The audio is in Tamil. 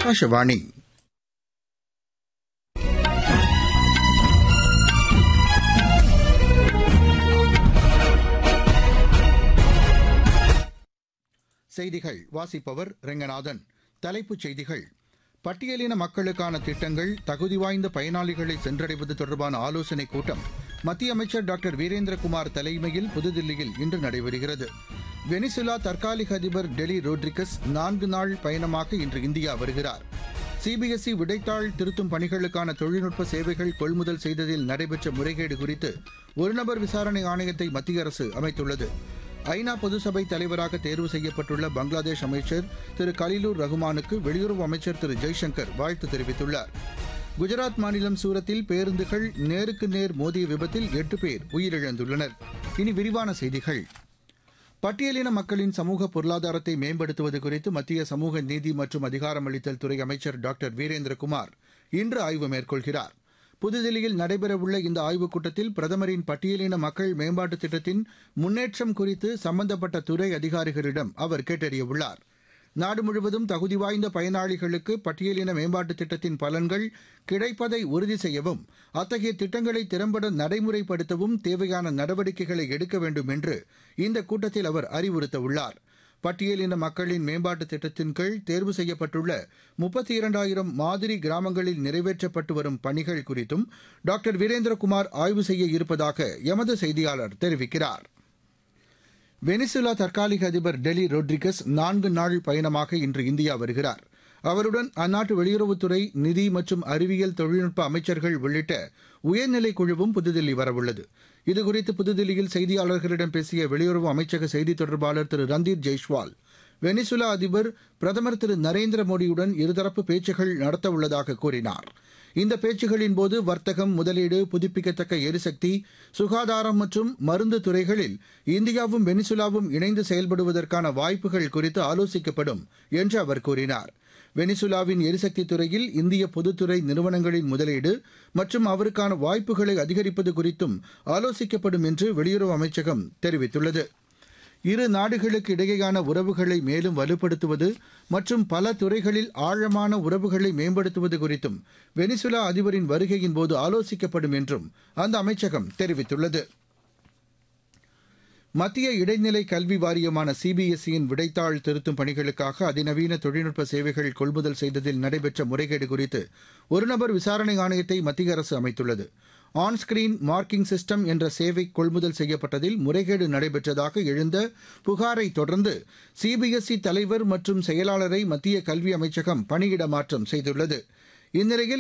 ஆகாஷவாணி செய்திகள் வாசிப்பவர் ரெங்கநாதன் தலைப்புச் செய்திகள் பட்டியலின மக்களுக்கான திட்டங்கள் தகுதி வாய்ந்த பயனாளிகளை சென்றடைவது தொடர்பான ஆலோசனைக் கூட்டம் மத்திய அமைச்சர் டாக்டர் வீரேந்திரகுமார் தலைமையில் புதுதில்லியில் இன்று நடைபெறுகிறது வெனிசுலா தற்காலிக அதிபர் டெலி ரோட்ரிகஸ் நான்கு நாள் பயணமாக இன்று இந்தியா வருகிறார் சிபிஎஸ்இ விடைத்தாள் திருத்தும் பணிகளுக்கான தொழில்நுட்ப சேவைகள் கொள்முதல் செய்ததில் நடைபெற்ற முறைகேடு குறித்து ஒருநபர் விசாரணை ஆணையத்தை மத்திய அரசு அமைத்துள்ளது ஐநா பொதுசபை தலைவராக தேர்வு செய்யப்பட்டுள்ள பங்களாதேஷ் அமைச்சர் திரு கலிலூர் ரகுமானுக்கு வெளியுறவு அமைச்சர் திரு ஜெய்சங்கர் வாழ்த்து தெரிவித்துள்ளார் குஜராத் மாநிலம் சூரத்தில் பேருந்துகள் நேருக்கு நேர் மோதிய விபத்தில் எட்டு பேர் உயிரிழந்துள்ளனர் இனி விரிவான செய்திகள் பட்டியலின மக்களின் சமூக பொருளாதாரத்தை மேம்படுத்துவது குறித்து மத்திய சமூக நீதி மற்றும் அதிகாரமளித்தல் துறை அமைச்சர் டாக்டர் வீரேந்திரகுமார் இன்று ஆய்வு மேற்கொள்கிறார் புதுதில்லியில் நடைபெறவுள்ள இந்த ஆய்வுக் கூட்டத்தில் பிரதமரின் பட்டியலின மக்கள் மேம்பாட்டுத் திட்டத்தின் முன்னேற்றம் குறித்து சம்பந்தப்பட்ட துறை அதிகாரிகளிடம் அவர் கேட்டறியவுள்ளார் நாடு முழுவதும் தகுதி வாய்ந்த பயனாளிகளுக்கு பட்டியலின மேம்பாட்டுத் திட்டத்தின் பலன்கள் கிடைப்பதை உறுதி செய்யவும் அத்தகைய திட்டங்களை திறம்பட நடைமுறைப்படுத்தவும் தேவையான நடவடிக்கைகளை எடுக்க வேண்டும் என்று இந்த கூட்டத்தில் அவர் அறிவுறுத்தவுள்ளார் பட்டியலின மக்களின் மேம்பாட்டு திட்டத்தின் கீழ் தேர்வு செய்யப்பட்டுள்ள முப்பத்தி இரண்டாயிரம் மாதிரி கிராமங்களில் நிறைவேற்றப்பட்டு வரும் பணிகள் குறித்தும் டாக்டர் வீரேந்திரகுமார் ஆய்வு செய்ய இருப்பதாக எமது செய்தியாளர் தெரிவிக்கிறார் வெனிசுலா தற்காலிக அதிபர் டெலி ரோட்ரிகஸ் நான்கு நாள் பயணமாக இன்று இந்தியா வருகிறார் அவருடன் அந்நாட்டு வெளியுறவுத்துறை நிதி மற்றும் அறிவியல் தொழில்நுட்ப அமைச்சர்கள் உள்ளிட்ட உயர்நிலை குழுவும் புதுதில்லி வரவுள்ளது இதுகுறித்து புதுதில்லியில் செய்தியாளர்களிடம் பேசிய வெளியுறவு அமைச்சக செய்தித் தொடர்பாளர் திரு ரந்தீர் ஜெய்ஷ்வால் வெனிசுலா அதிபர் பிரதமர் திரு நரேந்திர மோடியுடன் இருதரப்பு பேச்சுகள் நடத்தவுள்ளதாக கூறினார் இந்த பேச்சுகளின் போது வர்த்தகம் முதலீடு புதுப்பிக்கத்தக்க எரிசக்தி சுகாதாரம் மற்றும் மருந்து துறைகளில் இந்தியாவும் வெனிசுலாவும் இணைந்து செயல்படுவதற்கான வாய்ப்புகள் குறித்து ஆலோசிக்கப்படும் என்று அவர் கூறினார் வெனிசுலாவின் எரிசக்தி துறையில் இந்திய பொதுத்துறை நிறுவனங்களின் முதலீடு மற்றும் அவருக்கான வாய்ப்புகளை அதிகரிப்பது குறித்தும் ஆலோசிக்கப்படும் என்று வெளியுறவு அமைச்சகம் தெரிவித்துள்ளது இரு நாடுகளுக்கு இடையேயான உறவுகளை மேலும் வலுப்படுத்துவது மற்றும் பல துறைகளில் ஆழமான உறவுகளை மேம்படுத்துவது குறித்தும் வெனிசுலா அதிபரின் வருகையின் போது ஆலோசிக்கப்படும் என்றும் அந்த அமைச்சகம் தெரிவித்துள்ளது மத்திய இடைநிலை கல்வி வாரியமான சிபிஎஸ்இயின் விடைத்தாள் திருத்தும் பணிகளுக்காக அதிநவீன தொழில்நுட்ப சேவைகள் கொள்முதல் செய்ததில் நடைபெற்ற முறைகேடு குறித்து ஒருநபர் விசாரணை ஆணையத்தை மத்திய அரசு அமைத்துள்ளது ஆன் ஸ்கிரீன் மார்க்கிங் சிஸ்டம் என்ற சேவை கொள்முதல் செய்யப்பட்டதில் முறைகேடு நடைபெற்றதாக எழுந்த புகாரை தொடர்ந்து சிபிஎஸ்இ தலைவர் மற்றும் செயலாளரை மத்திய கல்வி அமைச்சகம் பணியிட மாற்றம் செய்துள்ளது இந்நிலையில்